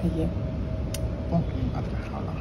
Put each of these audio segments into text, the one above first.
ஐயா ஓ அதில் அவ்வளோதான்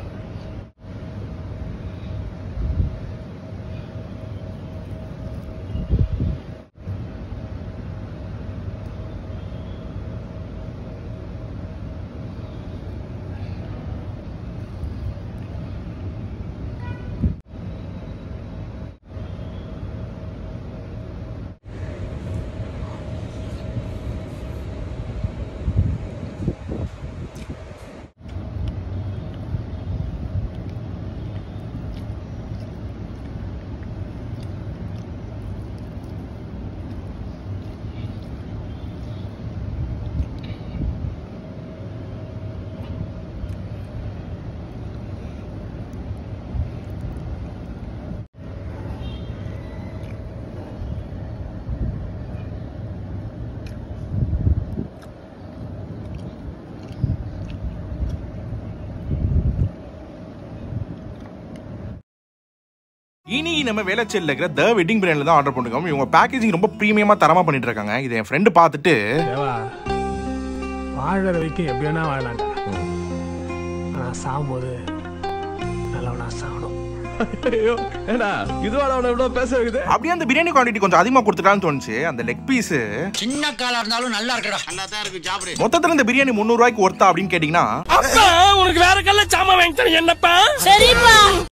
இனி நம்ம வேலைச்சேரியில் இருக்கிற த வெட்டிங் பிரியாணில தான் ஆர்டர் பண்ணிருக்கோம் இவங்க பேக்கேஜிங் ரொம்ப ப்ரீமியமா தரமா பண்ணிட்டு இருக்காங்க இதை என் ஃப்ரெண்டு பார்த்துட்டு தேவா வாழற வரைக்கும் எப்படி வேணா வாழலாம்டா ஆனா சாகும்போது நல்லவனா சாகணும் ஐயோ ஏடா இதுவாட அவனை இவ்வளவு பேச வைக்குது அப்படியே அந்த பிரியாணி குவான்டிட்டி கொஞ்சம் அதிகமா கொடுத்துட்டான்னு தோணுச்சு அந்த லெக் பீஸ் சின்ன காலா இருந்தாலும் நல்லா இருக்கடா நல்லா தான் இருக்கு சாப்பிடு மொத்தத்துல இந்த பிரியாணி முந்நூறு ரூபாய்க்கு ஒர்த்தா அப்படின்னு கேட்டீங்கன்னா உனக்கு வேற கல்ல சாமா வாங்கி தரேன் என்னப்பா சரிப்பா